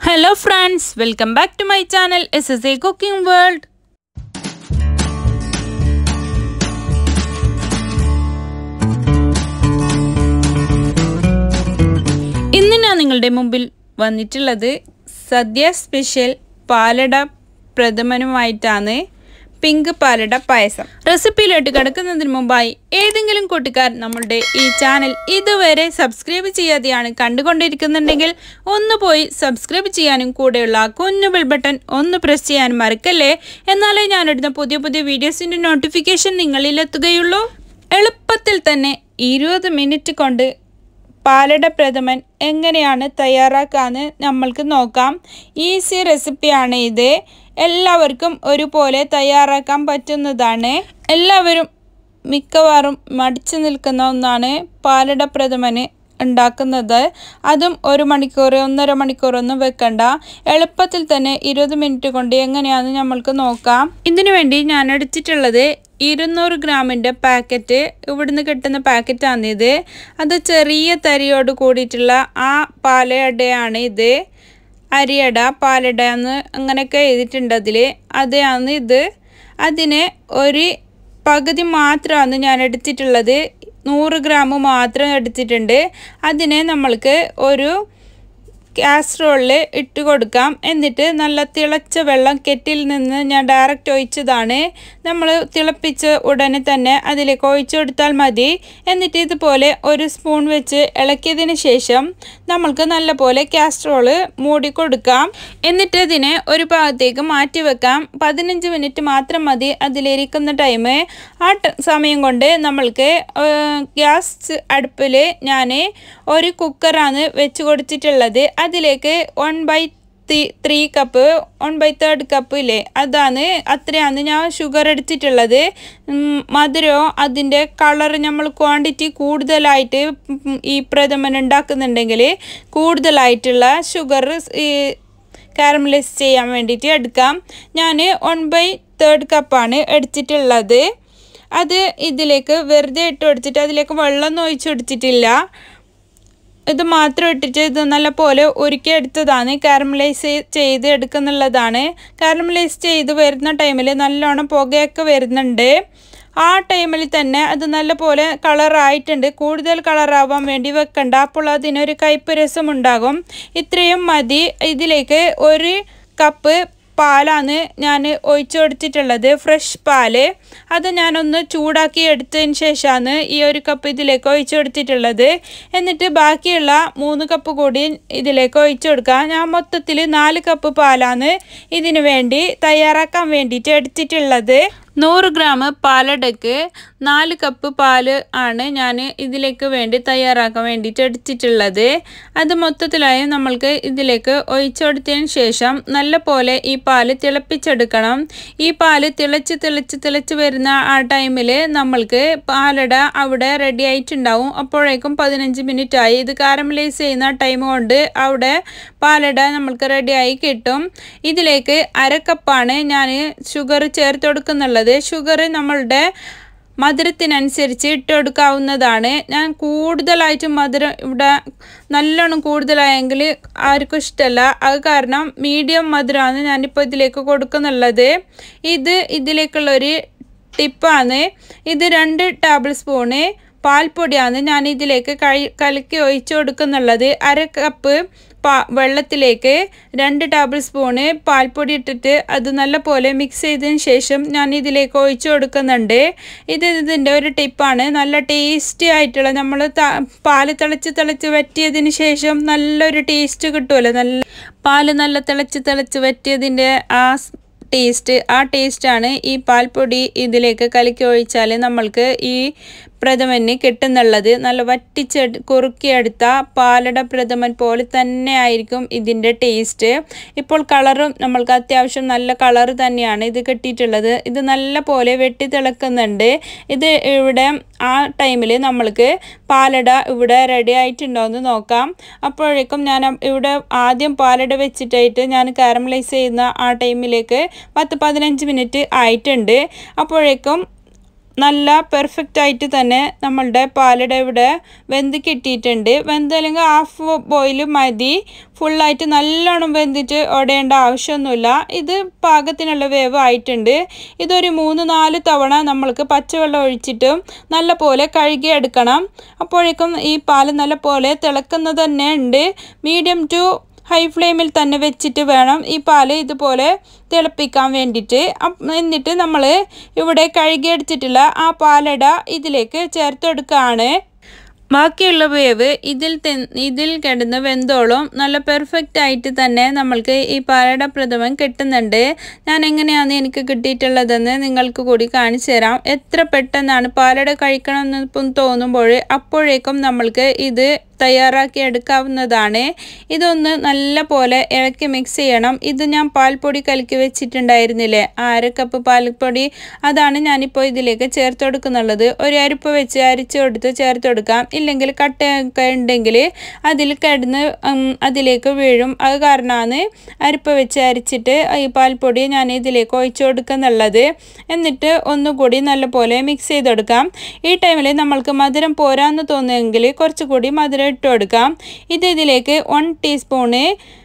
hello friends welcome back to my channel S S A cooking world ഇന്ന് ഞാൻ നിങ്ങളുടെ മുമ്പിൽ വന്നിട്ടുള്ളത് സദ്യ സ്പെഷ്യൽ പാലട പ്രഥമനുമായിട്ടാണ് പിങ്ക് പാലട പായസം റെസിപ്പിയിലോട്ട് കിടക്കുന്നതിന് മുമ്പായി ഏതെങ്കിലും കൂട്ടുകാർ നമ്മളുടെ ഈ ചാനൽ ഇതുവരെ സബ്സ്ക്രൈബ് ചെയ്യാതെയാണ് കണ്ടുകൊണ്ടിരിക്കുന്നുണ്ടെങ്കിൽ ഒന്ന് പോയി സബ്സ്ക്രൈബ് ചെയ്യാനും കൂടെയുള്ള ആ കുഞ്ഞു ബെൽ ബട്ടൺ ഒന്ന് പ്രസ് ചെയ്യാനും മറക്കല്ലേ എന്നാലേ ഞാനിടുന്ന പുതിയ പുതിയ വീഡിയോസിൻ്റെ നോട്ടിഫിക്കേഷൻ നിങ്ങളിലെത്തുകയുള്ളൂ എളുപ്പത്തിൽ തന്നെ ഇരുപത് മിനിറ്റ് കൊണ്ട് പാലട പ്രഥമൻ എങ്ങനെയാണ് തയ്യാറാക്കാന്ന് നമ്മൾക്ക് നോക്കാം ഈസി റെസിപ്പിയാണ് ഇത് എല്ലാവർക്കും ഒരുപോലെ തയ്യാറാക്കാൻ പറ്റുന്നതാണ് എല്ലാവരും മിക്കവാറും മടിച്ചു നിൽക്കുന്ന ഒന്നാണ് പാലട പ്രഥമന് ഉണ്ടാക്കുന്നത് അതും ഒരു മണിക്കൂർ ഒന്നര മണിക്കൂറൊന്നും വെക്കണ്ട എളുപ്പത്തിൽ തന്നെ ഇരുപത് മിനിറ്റ് കൊണ്ട് എങ്ങനെയാണെന്ന് നമ്മൾക്ക് നോക്കാം ഇതിനു വേണ്ടി ഞാൻ എടുത്തിട്ടുള്ളത് ഇരുന്നൂറ് ഗ്രാമിൻ്റെ പാക്കറ്റ് ഇവിടുന്ന് കിട്ടുന്ന പാക്കറ്റാണിത് അത് ചെറിയ തരിയോട് കൂടിയിട്ടുള്ള ആ പാലടയാണ് ഇത് അരിയട പാലട എന്ന് അങ്ങനെയൊക്കെ എഴുതിയിട്ടുണ്ട് അതിൽ അതാണ് ഇത് അതിന് ഒരു പകുതി മാത്രമാണ് ഞാൻ എടുത്തിട്ടുള്ളത് നൂറ് ഗ്രാം മാത്രം എടുത്തിട്ടുണ്ട് അതിനെ നമ്മൾക്ക് ഒരു കാസറോളിൽ ഇട്ട് കൊടുക്കാം എന്നിട്ട് നല്ല തിളച്ച വെള്ളം കെറ്റിൽ നിന്ന് ഞാൻ ഡയറക്റ്റ് ഒഴിച്ചതാണ് നമ്മൾ തിളപ്പിച്ച ഉടനെ തന്നെ അതിലേക്ക് ഒഴിച്ചു കൊടുത്താൽ മതി എന്നിട്ട് ഇതുപോലെ ഒരു സ്പൂൺ വെച്ച് ഇളക്കിയതിന് ശേഷം നമ്മൾക്ക് നല്ലപോലെ കാസ്ട്രോള് മൂടി കൊടുക്കാം എന്നിട്ട് ഇതിനെ ഒരു ഭാഗത്തേക്ക് മാറ്റി വെക്കാം പതിനഞ്ച് മിനിറ്റ് മാത്രം മതി അതിലിരിക്കുന്ന ടൈം ആ സമയം കൊണ്ട് നമ്മൾക്ക് ഗ്യാസ് അടുപ്പിൽ ഞാൻ ഒരു കുക്കറാണ് വെച്ച് കൊടുത്തിട്ടുള്ളത് അതിലേക്ക് one by three three cup one by third cup ഇല്ലേ അതാണ് അത്രയാണ് ഞാൻ ഷുഗർ എടുത്തിട്ടുള്ളത് മധുരമോ അതിൻ്റെ കളർ നമ്മൾ ക്വാണ്ടിറ്റി കൂടുതലായിട്ട് ഈ പ്രഥമൻ ഉണ്ടാക്കുന്നുണ്ടെങ്കിൽ കൂടുതലായിട്ടുള്ള ഷുഗർ ഈ കാരമലൈസ് ചെയ്യാൻ വേണ്ടിയിട്ട് എടുക്കാം ഞാൻ വൺ ബൈ തേർഡ് കപ്പാണ് എടുത്തിട്ടുള്ളത് അത് ഇതിലേക്ക് വെറുതെ ഇട്ട് കൊടുത്തിട്ട് അതിലേക്ക് വെള്ളമൊന്നും ഒഴിച്ചു കൊടുത്തിട്ടില്ല ഇത് മാത്രം ഇട്ടിട്ട് ഇത് നല്ല പോലെ ഒരുക്കി എടുത്തതാണ് കാരമലൈസ് ചെയ്ത് എടുക്കുന്നുള്ളതാണ് കാരമലൈസ് ചെയ്ത് വരുന്ന ടൈമിൽ നല്ലോണം പുകയൊക്കെ വരുന്നുണ്ട് ആ ടൈമിൽ തന്നെ അത് നല്ല പോലെ കളറായിട്ടുണ്ട് കൂടുതൽ കളറാവാൻ വേണ്ടി വെക്കണ്ട അപ്പോൾ അതിനൊരു കയ്പ്പ് രസം ഉണ്ടാകും ഇത്രയും മതി ഇതിലേക്ക് ഒരു കപ്പ് പാലാണ് ഞാൻ ഒഴിച്ചു കൊടുത്തിട്ടുള്ളത് ഫ്രഷ് പാല് അത് ഞാനൊന്ന് ചൂടാക്കി എടുത്തതിന് ശേഷമാണ് ഈ ഒരു കപ്പ് ഇതിലേക്ക് ഒഴിച്ചു കൊടുത്തിട്ടുള്ളത് എന്നിട്ട് ബാക്കിയുള്ള മൂന്ന് കപ്പ് കൂടി ഇതിലേക്ക് ഒഴിച്ചു കൊടുക്കുക ഞാൻ മൊത്തത്തിൽ നാല് കപ്പ് പാലാണ് ഇതിനു വേണ്ടി തയ്യാറാക്കാൻ വേണ്ടിയിട്ട് എടുത്തിട്ടുള്ളത് നൂറ് ഗ്രാം പാലടക്ക് നാല് കപ്പ് പാല് ആണ് ഞാൻ ഇതിലേക്ക് വേണ്ടി തയ്യാറാക്കാൻ വേണ്ടിയിട്ട് എടുത്തിട്ടുള്ളത് അത് മൊത്തത്തിലായി നമ്മൾക്ക് ഇതിലേക്ക് ഒഴിച്ചെടുത്തതിന് ശേഷം നല്ല പോലെ ഈ പാല് തിളപ്പിച്ചെടുക്കണം ഈ പാല് തിളച്ച് തിളച്ച് തിളച്ച് വരുന്ന ആ ടൈമിൽ നമ്മൾക്ക് പാലട അവിടെ റെഡി ആയിട്ടുണ്ടാവും അപ്പോഴേക്കും പതിനഞ്ച് മിനിറ്റ് ആയി ഇത് കാരമലൈസ് ചെയ്യുന്ന ടൈം കൊണ്ട് അവിടെ പാലട നമ്മൾക്ക് റെഡിയായി കിട്ടും ഇതിലേക്ക് അര കപ്പാണ് ഞാൻ ഷുഗർ ചേർത്ത് കൊടുക്കുന്നുള്ളത് ഷുഗർ നമ്മളുടെ മധുരത്തിനനുസരിച്ച് ഇട്ട് കൊടുക്കാവുന്നതാണ് ഞാൻ കൂടുതലായിട്ട് മധുരം ഇവിടെ നല്ലോണം കൂടുതലായെങ്കിൽ ആർക്കും ഇഷ്ടമല്ല അത് കാരണം മീഡിയം മധുരമാണ് ഞാനിപ്പോൾ ഇതിലേക്ക് കൊടുക്കുന്നുള്ളത് ഇത് ഇതിലേക്കുള്ളൊരു ടിപ്പാണ് ഇത് രണ്ട് ടേബിൾ സ്പൂണ് പാൽപ്പൊടിയാണ് ഞാൻ ഇതിലേക്ക് കഴി കലക്കി ഒഴിച്ചു കൊടുക്കുന്നുള്ളത് അര കപ്പ് പാ വെള്ളത്തിലേക്ക് രണ്ട് ടേബിൾ സ്പൂണ് പാൽപ്പൊടി ഇട്ടിട്ട് അത് നല്ല പോലെ മിക്സ് ചെയ്തതിന് ശേഷം ഞാൻ ഇതിലേക്ക് ഒഴിച്ചു കൊടുക്കുന്നുണ്ട് ഇത് ഇതിൻ്റെ ഒരു ടിപ്പാണ് നല്ല ടേസ്റ്റി ആയിട്ടുള്ള നമ്മൾ പാല് തിളച്ച് തിളച്ച് വറ്റിയതിന് ശേഷം നല്ലൊരു ടേസ്റ്റ് കിട്ടുമല്ലോ നല്ല പാല് നല്ല തിളച്ച് തിളച്ച് വറ്റിയതിൻ്റെ ആ ടേസ്റ്റ് ആ ടേസ്റ്റാണ് ഈ പാൽപ്പൊടി ഇതിലേക്ക് കലക്കി ഒഴിച്ചാൽ നമ്മൾക്ക് ഈ പ്രഥമന് കിട്ടുന്നുള്ളത് നല്ല വറ്റിച്ച് കുറുക്കിയെടുത്ത പാലട പ്രഥമൻ പോലെ തന്നെ ആയിരിക്കും ഇതിൻ്റെ ടേസ്റ്റ് ഇപ്പോൾ കളറും നമ്മൾക്ക് അത്യാവശ്യം നല്ല കളർ തന്നെയാണ് ഇത് കിട്ടിയിട്ടുള്ളത് ഇത് നല്ല പോലെ വെട്ടി തിളക്കുന്നുണ്ട് ഇത് ഇവിടെ ആ ടൈമിൽ നമ്മൾക്ക് പാലട ഇവിടെ റെഡി ആയിട്ടുണ്ടോ എന്ന് നോക്കാം അപ്പോഴേക്കും ഞാൻ ഇവിടെ ആദ്യം പാലട വെച്ചിട്ടായിട്ട് ഞാൻ കാരമലൈസ് ചെയ്യുന്ന ആ ടൈമിലേക്ക് പത്ത് പതിനഞ്ച് മിനിറ്റ് ആയിട്ടുണ്ട് അപ്പോഴേക്കും നല്ല പെർഫെക്റ്റ് ആയിട്ട് തന്നെ നമ്മളുടെ പാലട ഇവിടെ വെന്ത് കിട്ടിയിട്ടുണ്ട് വെന്ത് അല്ലെങ്കിൽ ഹാഫ് ബോയിൽ മതി ഫുള്ളായിട്ട് നല്ലോണം വെന്തിട്ട് ഒടയേണ്ട ആവശ്യമൊന്നുമില്ല ഇത് പാകത്തിനുള്ള വേവ് ആയിട്ടുണ്ട് ഇതൊരു മൂന്ന് നാല് തവണ നമ്മൾക്ക് പച്ചവെള്ളം ഒഴിച്ചിട്ടും നല്ല പോലെ കഴുകിയെടുക്കണം അപ്പോഴേക്കും ഈ പാല് നല്ല പോലെ തിളക്കുന്നത് തന്നെ ഉണ്ട് മീഡിയം ടു ഹൈ ഫ്ലെയിമിൽ തന്നെ വെച്ചിട്ട് വേണം ഈ പാല് ഇതുപോലെ തിളപ്പിക്കാൻ വേണ്ടിയിട്ട് അപ്പ് എന്നിട്ട് നമ്മൾ ഇവിടെ കഴുകിയെടുത്തിട്ടുള്ള ആ പാലട ഇതിലേക്ക് ചേർത്തെടുക്കുകയാണ് ബാക്കിയുള്ള വേവ് ഇതിൽ തെ- ഇതിൽ കിടന്ന് വെന്തോളം നല്ല പെർഫെക്റ്റ് ആയിട്ട് തന്നെ നമ്മൾക്ക് ഈ പാലട പ്രഥമൻ കിട്ടുന്നുണ്ട് ഞാൻ എങ്ങനെയാണ് എനിക്ക് കിട്ടിയിട്ടുള്ളതെന്ന് നിങ്ങൾക്ക് കൂടി കാണിച്ചു തരാം എത്ര പെട്ടെന്നാണ് പാലട കഴിക്കണമെന്ന് ഇപ്പം തോന്നുമ്പോൾ അപ്പോഴേക്കും നമ്മൾക്ക് ഇത് തയ്യാറാക്കി എടുക്കാവുന്നതാണ് ഇതൊന്ന് നല്ല പോലെ ഇളക്കി മിക്സ് ചെയ്യണം ഇത് ഞാൻ പാൽപ്പൊടി കലക്കി വെച്ചിട്ടുണ്ടായിരുന്നില്ലേ ആ അര കപ്പ് പാൽപ്പൊടി അതാണ് ഞാനിപ്പോൾ ഇതിലേക്ക് ചേർത്ത് കൊടുക്കുന്നുള്ളത് ഒരു അരിപ്പ് വെച്ച് അരിച്ചു കൊടുത്ത് ചേർത്ത് കൊടുക്കാം ഇല്ലെങ്കിൽ കട്ടയൊക്കെ ഉണ്ടെങ്കിൽ അതിൽ കിടന്ന് ഉം, അതിലേക്ക് വീഴും അത് കാരണമാണ് അരിപ്പ് വെച്ച് അരിച്ചിട്ട് ഈ പാൽപ്പൊടി ഞാൻ ഇതിലേക്ക് ഒഴിച്ചു കൊടുക്കുന്നുള്ളത് എന്നിട്ട് ഒന്നുകൂടി നല്ലപോലെ മിക്സ് ചെയ്ത് കൊടുക്കാം ഈ ടൈമിൽ നമ്മൾക്ക് മധുരം പോരാന്ന് തോന്നുമെങ്കിൽ കുറച്ചുകൂടി മധുരം ഇട്ട് കൊടുക്കാം ഇത് ഇതിലേക്ക് വൺ ടീസ്പൂണ്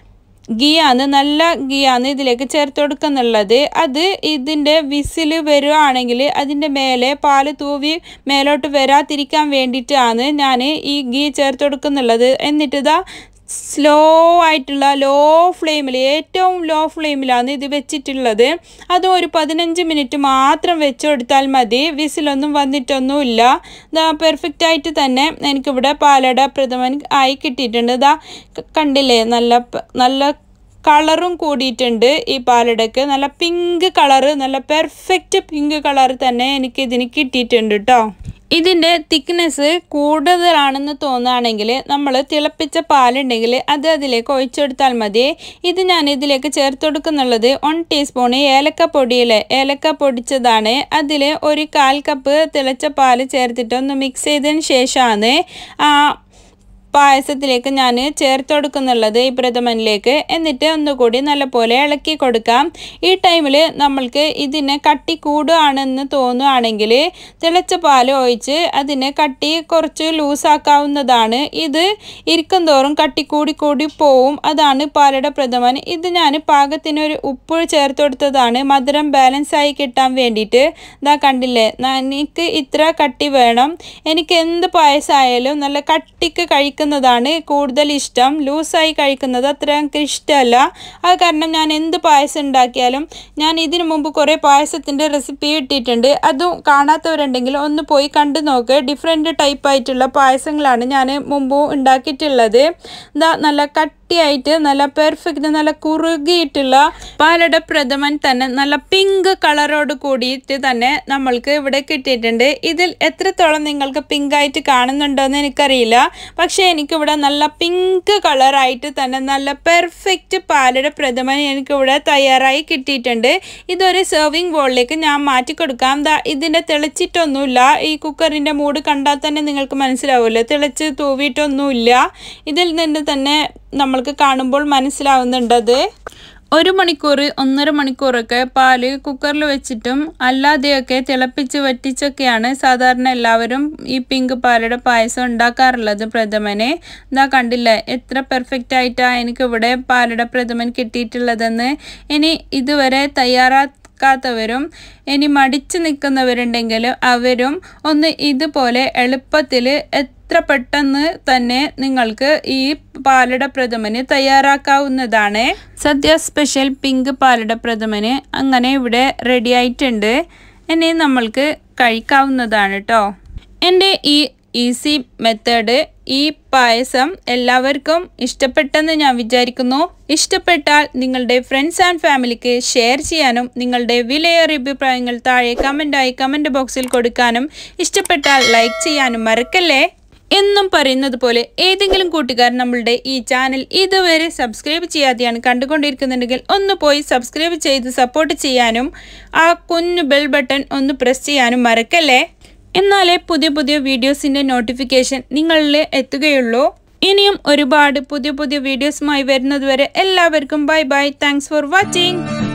ഗീയാണ് നല്ല ഗീയാണ് ഇതിലേക്ക് ചേർത്ത് കൊടുക്കുന്നുള്ളത് അത് ഇതിൻ്റെ വിസിൽ വരുവാണെങ്കിൽ അതിൻ്റെ മേലെ പാല് തൂവി മേലോട്ട് വരാതിരിക്കാൻ വേണ്ടിയിട്ടാണ് ഞാൻ ഈ ഗീ ചേർത്ത് കൊടുക്കുന്നുള്ളത് എന്നിട്ട് ഇതാ സ്ലോ ആയിട്ടുള്ള ലോ ഫ്ലെയിമിൽ ഏറ്റവും ലോ ഫ്ലെയിമിലാണ് ഇത് വെച്ചിട്ടുള്ളത് അതും ഒരു പതിനഞ്ച് മിനിറ്റ് മാത്രം വെച്ച് കൊടുത്താൽ മതി വിസിലൊന്നും വന്നിട്ടൊന്നുമില്ല ഇതാ പെർഫെക്റ്റ് ആയിട്ട് തന്നെ എനിക്കിവിടെ പാലട പ്രഥമൻ ആയി കിട്ടിയിട്ടുണ്ട് ഇതാ ക- കണ്ടില്ലേ നല്ല പ- നല്ല കളറും കൂടിയിട്ടുണ്ട് ഈ പാലടക്ക് നല്ല പിങ്ക് കളറ് നല്ല പെർഫെക്റ്റ് പിങ്ക് കളർ തന്നെ എനിക്ക് ഇതിന് കിട്ടിയിട്ടുണ്ട് കേട്ടോ ഇതിൻ്റെ തിക്നെസ് കൂടുതലാണെന്ന് തോന്നുകയാണെങ്കിൽ നമ്മൾ തിളപ്പിച്ച പാലുണ്ടെങ്കിൽ അത് അതിലേക്ക് ഒഴിച്ചെടുത്താൽ മതി ഇത് ഞാൻ ഇതിലേക്ക് ചേർത്ത് കൊടുക്കുന്നുള്ളത് വൺ ടീസ്പൂൺ ഏലക്കപ്പൊടിയിലെ ഏലക്ക പൊടിച്ചതാണ് അതിൽ ഒരു കാൽ കപ്പ് തിളച്ച പാല് ചേർത്തിട്ട് ഒന്ന് മിക്സ് ചെയ്തതിന് ശേഷമാണ് ആ പായസത്തിലേക്ക് ഞാൻ ചേർത്ത് കൊടുക്കുന്നുള്ളത് ഈ പ്രഥമനിലേക്ക് എന്നിട്ട് ഒന്നുകൂടി നല്ലപോലെ ഇളക്കി കൊടുക്കാം ഈ ടൈമിൽ നമ്മൾക്ക് ഇതിന് കട്ടി കൂടുകയാണെന്ന് തോന്നുകയാണെങ്കിൽ തിളച്ച പാൽ ഒഴിച്ച് അതിനെ കട്ടി കുറച്ച് ലൂസാക്കാവുന്നതാണ് ഇത് ഇരിക്കും തോറും കട്ടി കൂടി കൂടി പോവും അതാണ് പാലട പ്രഥമൻ ഇത് ഞാൻ പാകത്തിന് ഒരു ഉപ്പ് ചേർത്ത് കൊടുത്തതാണ് മധുരം ബാലൻസ് ആയി കിട്ടാൻ വേണ്ടിയിട്ട് ഇതാ കണ്ടില്ലേ ന- എനിക്ക് ഇത്ര കട്ടി വേണം എനിക്ക് എന്ത് പായസമായാലും നല്ല കട്ടിക്ക് കഴിക്കുന്നതാണ് കൂടുതൽ ഇഷ്ടം ലൂസായി കഴിക്കുന്നത് അത്ര എനിക്ക് ഇഷ്ടമല്ല അത് കാരണം ഞാൻ എന്ത് പായസം ഉണ്ടാക്കിയാലും ഞാൻ ഇതിനു മുമ്പ് കുറേ പായസത്തിൻ്റെ റെസിപ്പി ഇട്ടിട്ടുണ്ട് അതും കാണാത്തവരുണ്ടെങ്കിൽ ഒന്ന് പോയി കണ്ടു നോക്ക് ഡിഫറെൻറ്റ് ടൈപ്പ് ആയിട്ടുള്ള പായസങ്ങളാണ് ഞാൻ മുമ്പ് ഉണ്ടാക്കിയിട്ടുള്ളത് ഇതാ നല്ല കട്ടിയായിട്ട് നല്ല പെർഫെക്റ്റ് നല്ല കുറുകിയിട്ടുള്ള പാലട പ്രഥമൻ തന്നെ നല്ല പിങ്ക് കളറോട് കൂടിയിട്ട് തന്നെ നമ്മൾക്ക് ഇവിടെ കിട്ടിയിട്ടുണ്ട് ഇതിൽ എത്രത്തോളം നിങ്ങൾക്ക് പിങ്ക് ആയിട്ട് കാണുന്നുണ്ടോയെന്ന് എനിക്കറിയില്ല പക്ഷേ എനിക്കിവിടെ നല്ല പിങ്ക് കളറായിട്ട് തന്നെ നല്ല പെർഫെക്റ്റ് പാലട പ്രഥമൻ എനിക്കിവിടെ തയ്യാറായി കിട്ടിയിട്ടുണ്ട് ഇതൊരു സെർവിങ് ബോളിലേക്ക് ഞാൻ മാറ്റി കൊടുക്കാം ദാ ഇതിൻ്റെ തിളച്ചിട്ടൊന്നുമില്ല ഈ കുക്കറിൻ്റെ മൂട് കണ്ടാൽ തന്നെ നിങ്ങൾക്ക് മനസ്സിലാവുമല്ലോ തിളച്ച് തൂവിയിട്ടൊന്നുമില്ല ഇതിൽ നിന്ന് തന്നെ നമ്മൾക്ക് കാണുമ്പോൾ മനസ്സിലാവുന്നുണ്ടത് ഒരു മണിക്കൂർ ഒന്നര മണിക്കൂറൊക്കെ പാല് കുക്കറിൽ വെച്ചിട്ടും അല്ലാതെയൊക്കെ തിളപ്പിച്ച് വറ്റിച്ചൊക്കെയാണ് സാധാരണ എല്ലാവരും ഈ പിങ്ക് പാലയുടെ പായസം ഉണ്ടാക്കാറുള്ളത് പ്രഥമന് ഇതാ കണ്ടില്ലേ എത്ര പെർഫെക്റ്റ് ആയിട്ടാണ് എനിക്കിവിടെ പാലയുടെ പ്രഥമൻ കിട്ടിയിട്ടുള്ളതെന്ന് ഇനി ഇതുവരെ തയ്യാറാക്കാത്തവരും ഇനി മടിച്ചു നിൽക്കുന്നവരുണ്ടെങ്കിൽ അവരും ഒന്ന് ഇതുപോലെ എളുപ്പത്തിൽ എത്ര പെട്ടെന്ന് തന്നെ നിങ്ങൾക്ക് ഈ പാലട പ്രഥമന് തയ്യാറാക്കാവുന്നതാണ് സദ്യ സ്പെഷ്യൽ പിങ്ക് പാലട പ്രഥമന് അങ്ങനെ ഇവിടെ റെഡി ആയിട്ടുണ്ട് ഇനി നമ്മൾക്ക് കഴിക്കാവുന്നതാണ് കേട്ടോ എൻ്റെ ഈ ഈസി മെത്തേഡ് ഈ പായസം എല്ലാവർക്കും ഇഷ്ടപ്പെട്ടെന്ന് ഞാൻ വിചാരിക്കുന്നു ഇഷ്ടപ്പെട്ടാൽ നിങ്ങളുടെ ഫ്രണ്ട്സ് ആൻഡ് ഫാമിലിക്ക് ഷെയർ ചെയ്യാനും നിങ്ങളുടെ വിലയേറിയ അഭിപ്രായങ്ങൾ താഴെ കമൻ്റായി കമൻറ്റ് ബോക്സിൽ കൊടുക്കാനും ഇഷ്ടപ്പെട്ടാൽ ലൈക്ക് ചെയ്യാനും മറക്കല്ലേ എന്നും പറയുന്നത് പോലെ ഏതെങ്കിലും കൂട്ടുകാർ നമ്മളുടെ ഈ ചാനൽ ഇതുവരെ സബ്സ്ക്രൈബ് ചെയ്യാതെയാണ് കണ്ടുകൊണ്ടിരിക്കുന്നുണ്ടെങ്കിൽ ഒന്ന് പോയി സബ്സ്ക്രൈബ് ചെയ്ത് സപ്പോർട്ട് ചെയ്യാനും ആ കുഞ്ഞു ബെൽ ബട്ടൺ ഒന്ന് പ്രസ് ചെയ്യാനും മറക്കല്ലേ എന്നാലേ പുതിയ പുതിയ വീഡിയോസിൻ്റെ നോട്ടിഫിക്കേഷൻ നിങ്ങളിൽ എത്തുകയുള്ളൂ ഇനിയും ഒരുപാട് പുതിയ പുതിയ വീഡിയോസുമായി വരുന്നതുവരെ എല്ലാവർക്കും bye bye thanks for watching